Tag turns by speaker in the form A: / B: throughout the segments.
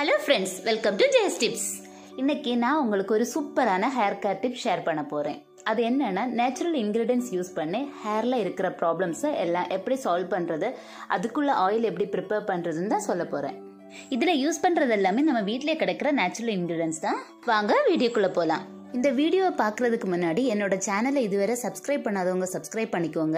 A: hello friends welcome to Jaya's tips இன்னைக்கு நான் உங்களுக்கு ஒரு சூப்பரான ஹேர் கேர் டிப் ஷேர் பண்ண போறேன் அது என்னன்னா நேச்சுரல் இன்கிரீடியன்ஸ் யூஸ் பண்ணி ஹேர்ல இருக்கிற ப்ராப்ளம்ஸை எல்லாம் எப்படி சால்வ் பண்றது அதுக்குள்ள ஆயில் எப்படி ப்ரிப்பேர் பண்றதுன்னு தான் சொல்ல போறேன் இதுல யூஸ் பண்றது எல்லாமே நம்ம வீட்டிலே கிடைக்கிற நேச்சுரல் இன்கிரீடியன்ஸ் தான் வாங்க வீடியோக்குள்ள போலாம் இந்த வீடியோவை பார்க்கறதுக்கு முன்னாடி என்னோட சேனலை இதுவரை சப்ஸ்கிரைப் பண்ணாதவங்க சப்ஸ்கிரைப் பண்ணிக்கோங்க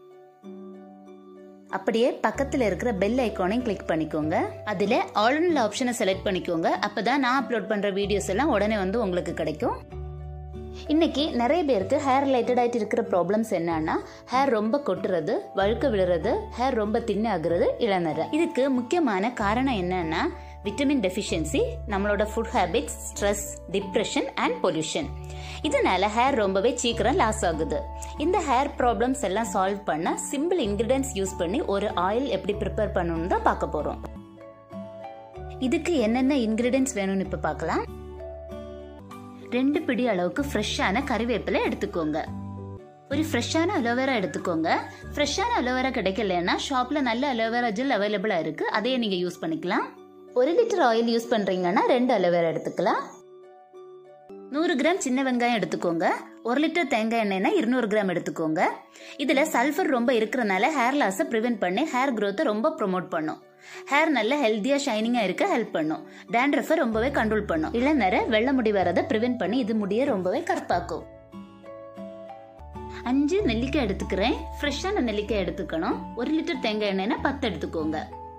A: அப்படியே பக்கத்தில் இருக்கிற பெல் ஐக்கானையும் கிளிக் பண்ணிக்கோங்க அதில் ஆல் ஆப்ஷனை செலக்ட் பண்ணிக்கோங்க அப்பதான் நான் அப்லோட் பண்ற வீடியோஸ் எல்லாம் உடனே வந்து உங்களுக்கு கிடைக்கும் இன்னைக்கு நிறைய பேருக்கு ஹேர் ரிலேட்டட் ஆயிட்டு இருக்கிற ப்ராப்ளம்ஸ் என்னன்னா ஹேர் ரொம்ப கொட்டுறது வழுக்க விழுறது ஹேர் ரொம்ப தின்னாகிறது இளநரை இதுக்கு முக்கியமான காரணம் என்னன்னா விட்டமின் டெஃபிஷியன்சி நம்மளோட food habits stress depression and pollution இதனால ஹேர் ரொம்பவே சீக்கிரம் லாஸ் ஆகுது இந்த ஹேர் ப்ராப்ளம்ஸ் எல்லாம் சால்வ் பண்ண சிம்பிள் இன்கிரிடியன்ஸ் யூஸ் பண்ணி ஒரு ஆயில் எப்படி ப்ரிப்பேர் பண்ணணும்னு தான் பார்க்க போறோம் இதுக்கு என்னென்ன இன்கிரிடியன்ஸ் வேணும்னு இப்ப பார்க்கலாம் ரெண்டு பிடி அளவுக்கு ஃப்ரெஷ்ஷான கறிவேப்பிலை எடுத்துக்கோங்க ஒரு ஃப்ரெஷ்ஷான அலோவேரா எடுத்துக்கோங்க ஃப்ரெஷ்ஷான அலோவேரா கிடைக்கலன்னா ஷாப்ல நல்ல அலோவேரா ஜெல் அவைலபிளா இருக்கு அதையே நீங்க யூஸ் பண்ணிக்கலாம் ஒரு லிட்டர் ஆயில் யூஸ் பண்றீங்கன்னா ரெண்டு அலோவேரா எடுத்துக்கலாம் நூறு கிராம் சின்ன வெங்காயம் எடுத்துக்கோங்க ஒரு லிட்டர் தேங்காய் எண்ணெய்னா இருநூறு கிராம் எடுத்துக்கோங்க இதுல சல்ஃபர் ரொம்ப இருக்கிறனால ஹேர் லாஸை ப்ரிவென்ட் பண்ணி ஹேர் க்ரோத்தை ரொம்ப ப்ரொமோட் பண்ணும் ஹேர் நல்ல ஹெல்த்தியா ஷைனிங்கா இருக்க ஹெல்ப் பண்ணும் டேண்ட்ரஃபை ரொம்பவே கண்ட்ரோல் பண்ணும் இளநரை வெள்ள முடி வரதை ப்ரிவென்ட் பண்ணி இது முடிய ரொம்பவே கற்பாக்கும் அஞ்சு நெல்லிக்காய் எடுத்துக்கிறேன் ஃப்ரெஷ்ஷான நெல்லிக்காய் எடுத்துக்கணும் ஒரு லிட்டர் தேங்காய் எண்ணெய்னா பத்து எடுத்துக்கோங்க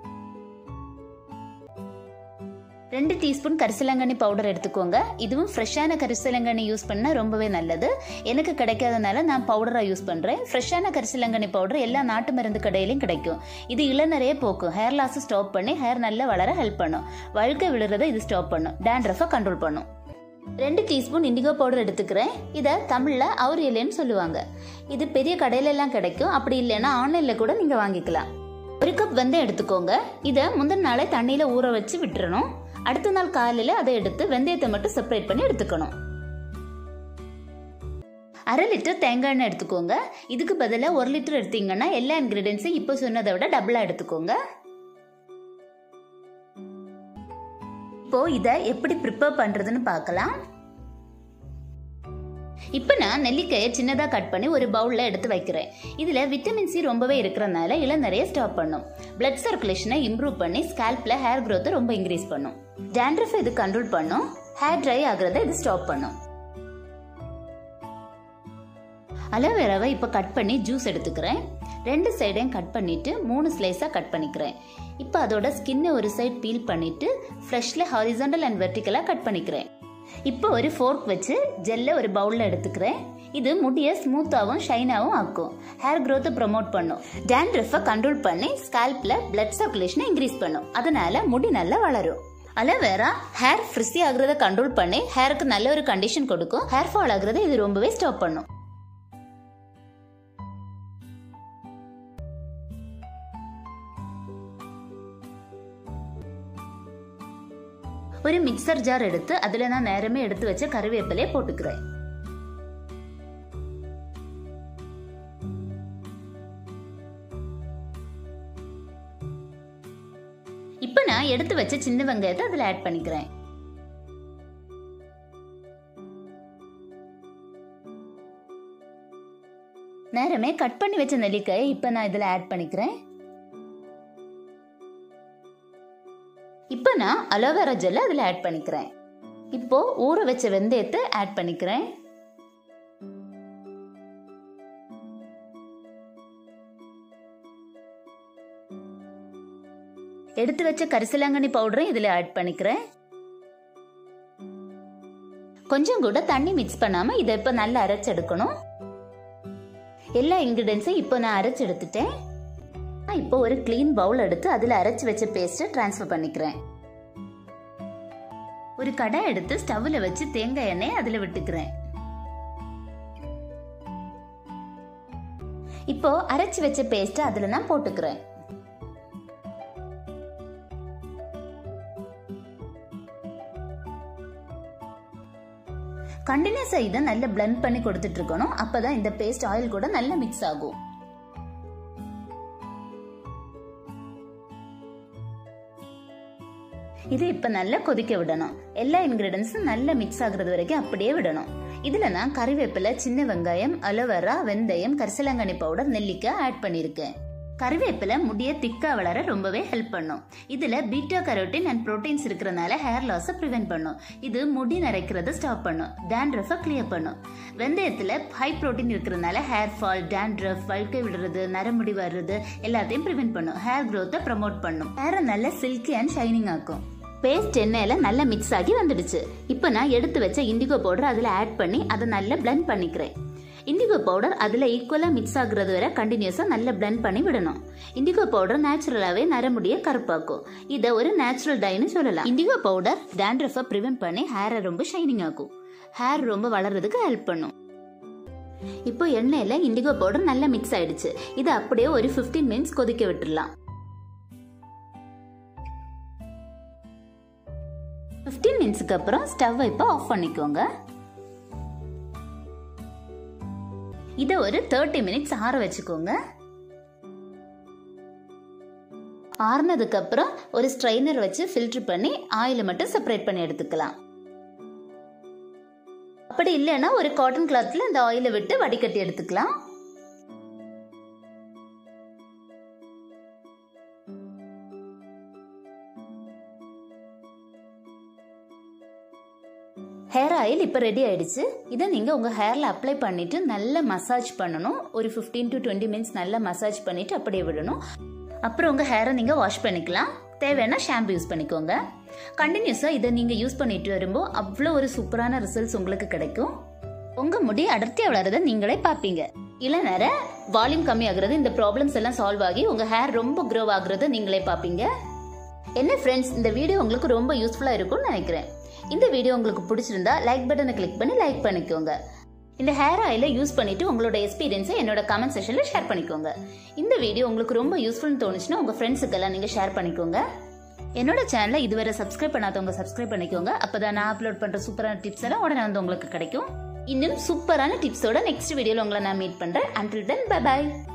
A: ரெண்டு டீஸ்பூன் கரிசலாங்கண்ணி பவுடர் எடுத்துக்கோங்க இதுவும் ஃப்ரெஷ்ஷான கரிசலாங்கண்ணி யூஸ் பண்ணால் ரொம்பவே நல்லது எனக்கு கிடைக்காதனால நான் பவுடராக யூஸ் பண்ணுறேன் ஃப்ரெஷ்ஷான கரிசலாங்கண்ணி பவுடர் எல்லா நாட்டு மருந்து கடையிலையும் கிடைக்கும் இது இளநரையே போக்கும் ஹேர் லாஸ் ஸ்டாப் பண்ணி ஹேர் நல்லா வளர ஹெல்ப் பண்ணும் வழுக்க விழுறதை இது ஸ்டாப் பண்ணும் டேண்ட்ரஃபை கண்ட்ரோல் பண்ணும் ரெண்டு டீஸ்பூன் இண்டிகோ பவுடர் எடுத்துக்கிறேன் இதை தமிழில் அவர் இல்லைன்னு சொல்லுவாங்க இது பெரிய கடையில எல்லாம் கிடைக்கும் அப்படி இல்லைன்னா ஆன்லைனில் கூட நீங்கள் வாங்கிக்கலாம் ஒரு கப் வெந்தயம் எடுத்துக்கோங்க இதை முந்தின நாளே தண்ணியில் ஊற வச்சு விட்டுறணும் அடுத்த நாள் காலையில் அதை எடுத்து வெந்தயத்தை மட்டும் செப்பரேட் பண்ணி எடுத்துக்கணும் அரை லிட்டர் தேங்காய் எண்ணெய் எடுத்துக்கோங்க இதுக்கு பதிலாக ஒரு லிட்டர் எடுத்தீங்கன்னா எல்லா இன்கிரீடியன்ஸையும் இப்போ சொன்னதை விட டபுளாக எடுத்துக்கோங்க இப்போ இதை எப்படி ப்ரிப்பேர் பண்றதுன்னு பார்க்கலாம் இப்போ நான் நெல்லிக்காயை சின்னதாக கட் பண்ணி ஒரு பவுலில் எடுத்து வைக்கிறேன் இதில் விட்டமின் சி ரொம்பவே இருக்கிறனால இளநரைய ஸ்டாப் பண்ணும் பிளட் சர்க்குலேஷனை இம்ப்ரூவ் பண்ணி ஸ்கேல்பில் ஹேர் க்ரோத்தை ரொம்ப இன்க்ரீஸ் பண்ணும் டேண்ட்ரஃப் இது கண்ட்ரோல் பண்ணும் ஹேர் ட்ரை ஆகுறத இது ஸ்டாப் பண்ணும் அலோவேராவை இப்போ கட் பண்ணி ஜூஸ் எடுத்துக்கிறேன் ரெண்டு சைடையும் கட் பண்ணிட்டு மூணு ஸ்லைஸாக கட் பண்ணிக்கிறேன் இப்போ அதோட ஸ்கின்னை ஒரு சைட் பீல் பண்ணிட்டு ஃப்ரெஷ்ல ஹாரிசாண்டல் அண்ட் வெர்டிக்கலாக கட் பண்ணிக்கிறேன் இப்போ ஒரு ஃபோர்க் வச்சு ஜெல்லை ஒரு பவுலில் எடுத்துக்கிறேன் இது முடியை ஸ்மூத்தாகவும் ஷைனாகவும் ஆக்கும் ஹேர் க்ரோத்தை ப்ரொமோட் பண்ணும் டேண்ட்ரஃபை கண்ட்ரோல் பண்ணி ஸ்கேல்பில் பிளட் சர்க்குலேஷனை இன்க்ரீஸ் பண்ணும் அதனால முடி நல்லா வளரும் அலோவேரா ஹேர் ஃப்ரிஸி ஆகுறத கண்ட்ரோல் பண்ணி ஹேருக்கு நல்ல ஒரு கண்டிஷன் கொடுக்கும் ஹேர் ஃபால் ஆகுறத இது ரொம்பவே ஸ்டாப் பண்ணும் ஒரு மிக்சர் ஜார் எடுத்து அதுல நான் நேரமே எடுத்து வச்ச கருவேப்பிலையை போட்டுக்கிறேன் இப்ப நான் எடுத்து வச்ச சின்ன வெங்காயத்தை அதுல ஆட் பண்ணிக்கிறேன் நேரமே கட் பண்ணி வச்ச நெல்லிக்காயை இப்ப நான் இதுல ஆட் பண்ணிக்கிறேன் இப்போ நான் அலோவேரா ஜெல்லை அதில் ஆட் பண்ணிக்கிறேன் இப்போ ஊற வச்ச வெந்தயத்தை ஆட் பண்ணிக்கிறேன் எடுத்து வச்ச கரிசலாங்கண்ணி பவுடரும் இதில் ஆட் பண்ணிக்கிறேன் கொஞ்சம் கூட தண்ணி மிக்ஸ் பண்ணாம இதை இப்போ நல்லா அரைச்செடுக்கணும் எல்லா இன்கிரீடியன்ஸையும் இப்போ நான் அரைச்சு எடுத்துட்டேன் இப்போ ஒரு கிளீன் பவுல் எடுத்து அதில் அரைச்சி வச்ச பேஸ்ட்டை ட்ரான்ஸ்ஃபர் பண்ணிக்கிறேன் ஒரு கடை எடுத்து ஸ்டவ்ல வச்சு தேங்காய் எண்ணெய் அதில் விட்டுக்கிறேன் இப்போ அரைச்சி வச்ச பேஸ்ட்டை அதில் நான் போட்டுக்கிறேன் கண்டினியூஸா இதை நல்லா பிளெண்ட் பண்ணி கொடுத்துட்டு இருக்கணும் அப்பதான் இந்த பேஸ்ட் ஆயில் கூட நல்லா மிக்ஸ் ஆகும் இது இப்ப நல்லா கொதிக்க விடணும் எல்லா இன்கிரீடியன்ஸும் நல்லா மிக்ஸ் ஆகுறது வரைக்கும் அப்படியே விடணும் இதுல நான் கறிவேப்பிலை சின்ன வெங்காயம் அலோவேரா வெந்தயம் கரிசலாங்கண்ணி பவுடர் நெல்லிக்காய் ஆட் பண்ணியிருக்கேன் கறிவேப்பிலை முடிய திக்கா வளர ரொம்பவே ஹெல்ப் பண்ணும் இதுல பீட்டா கரோட்டின் அண்ட் ப்ரோட்டீன்ஸ் இருக்கிறனால ஹேர் லாஸை ப்ரிவென்ட் பண்ணும் இது முடி நரைக்கிறத ஸ்டாப் பண்ணும் டேண்ட்ரஃபை கிளியர் பண்ணும் வெந்தயத்துல ஹை ப்ரோட்டீன் இருக்கிறனால ஹேர் ஃபால் டேண்ட்ரஃப் வழுக்கை விடுறது நரமுடி வர்றது எல்லாத்தையும் ப்ரிவென்ட் பண்ணும் ஹேர் க்ரோத்தை ப்ரமோட் பண்ணும் ஹேரை நல்ல சில்கி அண்ட் ஷைனிங் ஆக்கும் பேஸ்ட் எண்ணெயில் நல்லா மிக்ஸ் ஆகி வந்துடுச்சு இப்போ நான் எடுத்து வச்ச இண்டிகோ பவுடர் அதில் ஆட் பண்ணி அதை நல்லா பிளெண்ட் பண்ணிக்கிறேன் இண்டிகோ பவுடர் அதில் ஈக்குவலாக மிக்ஸ் ஆகுறது வரை கண்டினியூஸாக நல்லா பிளெண்ட் பண்ணி விடணும் இண்டிகோ பவுடர் நேச்சுரலாகவே நரமுடிய கருப்பாக்கும் இதை ஒரு நேச்சுரல் டைன்னு சொல்லலாம் இண்டிகோ பவுடர் டேண்ட்ரஃபை ப்ரிவென்ட் பண்ணி ஹேரை ரொம்ப ஷைனிங் ஆக்கும் ஹேர் ரொம்ப வளர்றதுக்கு ஹெல்ப் பண்ணும் இப்போ எண்ணெயில் இண்டிகோ பவுடர் நல்லா மிக்ஸ் ஆயிடுச்சு இதை அப்படியே ஒரு ஃபிஃப்டீன் மினிட்ஸ் கொதிக்க விட்டுடலாம் ஃபிஃப்டீன் மினிட்ஸ்க்கு அப்புறம் ஸ்டவ் இப்போ ஆஃப் பண்ணிக்கோங்க இதை ஒரு தேர்ட்டி மினிட்ஸ் ஆற வச்சுக்கோங்க ஆறுனதுக்கு அப்புறம் ஒரு ஸ்ட்ரைனர் வச்சு ஃபில்டர் பண்ணி ஆயிலை மட்டும் செப்பரேட் பண்ணி எடுத்துக்கலாம் அப்படி இல்லைன்னா ஒரு காட்டன் கிளாத்ல இந்த ஆயிலை விட்டு வடிகட்டி எடுத்துக்கலாம் ஹேர் ஆயில் இப்போ ரெடி ஆயிடுச்சு இதை நீங்கள் உங்கள் ஹேரில் அப்ளை பண்ணிவிட்டு நல்லா மசாஜ் பண்ணணும் ஒரு ஃபிஃப்டீன் டு டுவெண்ட்டி மினிட்ஸ் நல்லா மசாஜ் பண்ணிவிட்டு அப்படியே விடணும் அப்புறம் உங்கள் ஹேரை நீங்கள் வாஷ் பண்ணிக்கலாம் தேவையான ஷாம்பு யூஸ் பண்ணிக்கோங்க கண்டினியூஸாக இதை நீங்கள் யூஸ் பண்ணிட்டு வரும்போது அவ்வளோ ஒரு சூப்பரான ரிசல்ட்ஸ் உங்களுக்கு கிடைக்கும் உங்கள் முடி அடர்த்தியாக வளரதை நீங்களே பார்ப்பீங்க இளநர வால்யூம் கம்மி ஆகுறது இந்த ப்ராப்ளம்ஸ் எல்லாம் சால்வ் ஆகி உங்கள் ஹேர் ரொம்ப க்ரோ ஆகுறத நீங்களே பார்ப்பீங்க என்ன ஃப்ரெண்ட்ஸ் இந்த வீடியோ உங்களுக்கு ரொம்ப யூஸ்ஃபுல்லாக இருக்கும்னு நினைக்கிறேன் இந்த வீடியோ உங்களுக்கு பிடிச்சிருந்தா லைக் பட்டனை கிளிக் பண்ணி லைக் பண்ணிக்கோங்க இந்த ஹேர் ஆயிலை யூஸ் பண்ணிட்டு உங்களோட எக்ஸ்பீரியன்ஸை என்னோட கமெண்ட் செஷனில் ஷேர் பண்ணிக்கோங்க இந்த வீடியோ உங்களுக்கு ரொம்ப யூஸ்ஃபுல்னு தோணுச்சுன்னா உங்கள் ஃப்ரெண்ட்ஸுக்கெல்லாம் நீங்கள் ஷேர் பண்ணிக்கோங்க என்னோட சேனலை இதுவரை சப்ஸ்கிரைப் பண்ணாதவங்க சப்ஸ்கிரைப் பண்ணிக்கோங்க அப்பதான் நான் அப்லோட் பண்ணுற சூப்பரான டிப்ஸ் எல்லாம் உடனே வந்து உங்களுக்கு கிடைக்கும் இன்னும் சூப்பரான டிப்ஸோட நெக்ஸ்ட் வீடியோவில் உங்களை நான் மீட் பண்ணுறேன் அண்டில் தென் பை பாய்